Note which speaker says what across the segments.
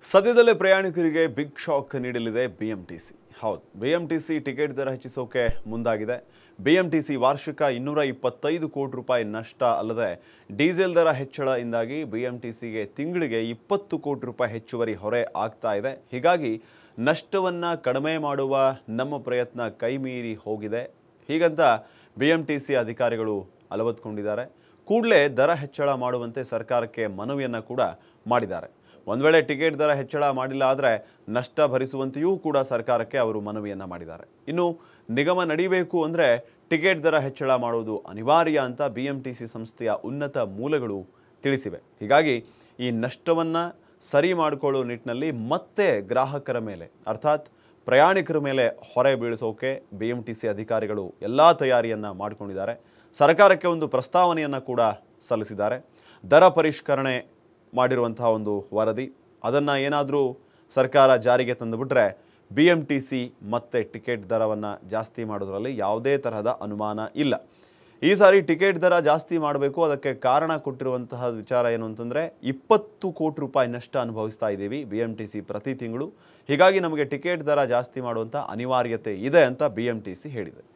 Speaker 1: ಸದ್ಯದಲ್ಲೇ ಪ್ರಯಾಣಿಕರಿಗೆ big shock ನೀಡಲಿದೆ ಬಿಎಂಟಿಸಿ ಹೌದು ಬಿಎಂಟಿಸಿ ಟಿಕೆಟ್ ದರ ಹೆಚ್ಚಿಸೋಕೆ ಮುಂದಾಗಿದೆ ಬಿಎಂಟಿಸಿ ವಾರ್ಷಿಕ ಇನ್ನೂರ ಇಪ್ಪತ್ತೈದು ಕೋಟಿ ರೂಪಾಯಿ ನಷ್ಟ ಅಲ್ಲದೆ ಡೀಸೆಲ್ ದರ ಹೆಚ್ಚಳದಿಂದಾಗಿ ಬಿಎಂಟಿಸಿಗೆ ತಿಂಗಳಿಗೆ ಇಪ್ಪತ್ತು ಕೋಟಿ ರೂಪಾಯಿ ಹೆಚ್ಚುವರಿ ಹೊರೆ ಆಗ್ತಾ ಇದೆ ಹೀಗಾಗಿ ನಷ್ಟವನ್ನು ಕಡಿಮೆ ಮಾಡುವ ನಮ್ಮ ಪ್ರಯತ್ನ ಕೈಮೀರಿ ಹೋಗಿದೆ ಹೀಗಂತ ಬಿಎಂಟಿಸಿ ಅಧಿಕಾರಿಗಳು ಅಲವತ್ಕೊಂಡಿದ್ದಾರೆ ಕೂಡಲೇ ದರ ಹೆಚ್ಚಳ ಮಾಡುವಂತೆ ಸರ್ಕಾರಕ್ಕೆ ಮನವಿಯನ್ನು ಕೂಡ ಮಾಡಿದ್ದಾರೆ ಒಂದು ವೇಳೆ ಟಿಕೆಟ್ ದರ ಹೆಚ್ಚಳ ಮಾಡಿಲ್ಲ ಆದರೆ ನಷ್ಟ ಭರಿಸುವಂತೆಯೂ ಕೂಡ ಸರ್ಕಾರಕ್ಕೆ ಅವರು ಮನವಿಯನ್ನು ಮಾಡಿದ್ದಾರೆ ಇನ್ನು ನಿಗಮ ನಡೀಬೇಕು ಅಂದರೆ ಟಿಕೆಟ್ ದರ ಹೆಚ್ಚಳ ಮಾಡುವುದು ಅನಿವಾರ್ಯ ಅಂತ ಬಿ ಎಂ ಟಿ ಸಿ ಸಂಸ್ಥೆಯ ಉನ್ನತ ಮೂಲಗಳು ತಿಳಿಸಿವೆ ಹೀಗಾಗಿ ಈ ನಷ್ಟವನ್ನು ಸರಿ ಮಾಡಿಕೊಳ್ಳೋ ನಿಟ್ಟಿನಲ್ಲಿ ಮತ್ತೆ ಗ್ರಾಹಕರ ಮೇಲೆ ಅರ್ಥಾತ್ ಪ್ರಯಾಣಿಕರ ಮೇಲೆ ಹೊರೆ ಬೀಳಿಸೋಕೆ ಬಿ ಎಂ ಟಿ ಸಿ ಅಧಿಕಾರಿಗಳು ಎಲ್ಲ ತಯಾರಿಯನ್ನು ಮಾಡಿಕೊಂಡಿದ್ದಾರೆ ಸರ್ಕಾರಕ್ಕೆ ಒಂದು ಪ್ರಸ್ತಾವನೆಯನ್ನು ಕೂಡ ಸಲ್ಲಿಸಿದ್ದಾರೆ ದರ ಪರಿಷ್ಕರಣೆ ಮಾಡಿರುವಂತಹ ಒಂದು ವರದಿ ಅದನ್ನು ಏನಾದರೂ ಸರ್ಕಾರ ಜಾರಿಗೆ ತಂದುಬಿಟ್ರೆ ಬಿ ಎಂ ಟಿ ಸಿ ಮತ್ತೆ ಟಿಕೆಟ್ ದರವನ್ನು ಜಾಸ್ತಿ ಮಾಡೋದ್ರಲ್ಲಿ ಯಾವುದೇ ತರಹದ ಅನುಮಾನ ಇಲ್ಲ ಈ ಸಾರಿ ಟಿಕೆಟ್ ದರ ಜಾಸ್ತಿ ಮಾಡಬೇಕು ಅದಕ್ಕೆ ಕಾರಣ ಕೊಟ್ಟಿರುವಂತಹ ವಿಚಾರ ಏನು ಅಂತಂದರೆ ಇಪ್ಪತ್ತು ಕೋಟಿ ರೂಪಾಯಿ ನಷ್ಟ ಅನುಭವಿಸ್ತಾ ಇದ್ದೀವಿ ಬಿ ಎಂ ಟಿ ಸಿ ಪ್ರತಿ ತಿಂಗಳು ಹೀಗಾಗಿ ನಮಗೆ ಟಿಕೆಟ್ ದರ ಜಾಸ್ತಿ ಮಾಡುವಂಥ ಅನಿವಾರ್ಯತೆ ಇದೆ ಅಂತ ಬಿ ಎಂ ಟಿ ಸಿ ಹೇಳಿದೆ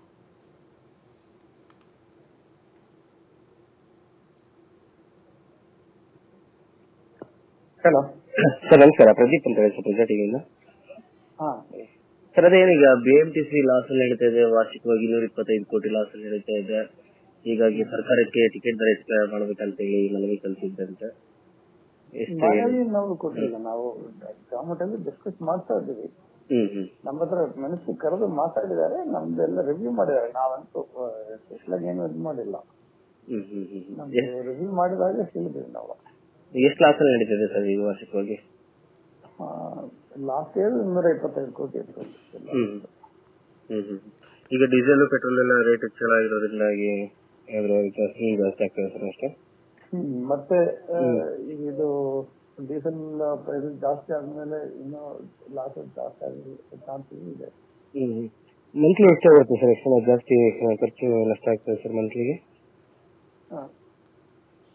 Speaker 2: ಹಲೋ
Speaker 3: ಸರ್ ನಮಸ್ಕಾರ ಪ್ರದೀಪ್ ಅಂತ ಹೇಳಿ ಸರ್ ಪ್ರಜಾ ಟಿವಿಯಿಂದ
Speaker 2: ಹಾ
Speaker 3: ಸರ್ ಅದೇನೀಗ B M T C loss ಅಲ್ಲಿ ನಡೀತಾ ಇದೆ ವಾರ್ಷಿಕವಾಗಿ ಇನ್ನೂರ ಇಪ್ಪತ್ತೈದು ಕೋಟಿ ಲಾಸ್ ಅಲ್ಲಿ ನಡೀತಾ ಇದೆ ಹೀಗಾಗಿ ಸರ್ಕಾರಕ್ಕೆ ಟಿಕೆಟ್ ದರ ಹೆಚ್ಚಳ ಮಾಡ್ಬೇಕಂತ ಹೇಳಿ ಮನವಿ ಕಳಿಸಿದ್ದಂತೆ ಎಷ್ಟು
Speaker 2: ಮನೆಯಲ್ಲಿ ನಾವು ಕೊಟ್ಟಿಲ್ಲ ನಾವು ಗವರ್ಮೆಂಟ್ ಅಲ್ಲಿ ಡಿಸ್ಕಸ್ ಮಾಡ್ತಾ ಇದ್ದೀವಿ
Speaker 3: ಹ್ಮ್ ಹ್ಮ್
Speaker 2: ನಮ್ಮ ಹತ್ರ ಮಿನಿಸ್ಟ್ರಿ ಕರೆದು ಮಾತಾಡಿದ್ದಾರೆ ನಮ್ದೆಲ್ಲ ರಿವ್ಯೂ ಮಾಡಿದ್ದಾರೆ ನಾವಂತೂ ಸ್ಪೆಷಲ್ ಆಗಿ ಏನು ಇದು ಮಾಡಿಲ್ಲ
Speaker 3: ಹ್ಮ್ ಹ್ಮ್ ಹ್ಮ್ ಹ್ಮ್.
Speaker 2: ನಮ್ದು ರಿವ್ಯೂ ಮಾಡಿದಾಗ ಹೇಳಿದ್ವಿ ನಾವು
Speaker 3: ಎಷ್ಟು ಲಾಸ್ ಅಲ್ಲಿ ನಡೀತಾ ಇದೆ ಸರ್ ಈಗ ವಾರ್ಷಿಕವಾಗಿ
Speaker 2: ಲಾಸ್ಟ್ ಇಯರ್ ಇನ್ನೂರ ಇಪ್ಪತ್ತೈದು ಕೋಟಿ ಇತ್ತು
Speaker 3: ಹ್ಮ್ ಹ್ಮ್ ಹ್ಮ್ ಈಗ ಡೀಸೆಲ್ ಪೆಟ್ರೋಲ್ ಎಲ್ಲ ರೇಟ್ ಹೆಚ್ಚಳ ಆಗಿರೋದ್ರಿಂದಾಗಿ ಏನಾದ್ರು ಜಾಸ್ತಿ ಜಾಸ್ತಿ ಆಗ್ತದೆ ಸರ್ ಅಷ್ಟೇ
Speaker 2: ಹ್ಮ್. ಮತ್ತೆ ಆ, ಈಗ ಇದು ಡೀಸೆಲ್ ಪ್ರೈಸ್ ಜಾಸ್ತಿ ಆದ್ಮೇಲೆ ಇನ್ನೂ ಲಾಸ್ ಜಾಸ್ತಿ ಆಗಿ ಚಾನ್ಸಸ್ ಇದೆ
Speaker 3: ಹ್ಮ್ ಮಂತ್ಲಿ ಎಷ್ಟಾಗುತ್ತೆ ಸರ್ ಎಷ್ಟು ಜಾಸ್ತಿ ಖರ್ಚು ನಷ್ಟ ಆಗ್ತದೆ ಸರ್ ಮಂತ್ಲಿಗೆ
Speaker 2: ಆ,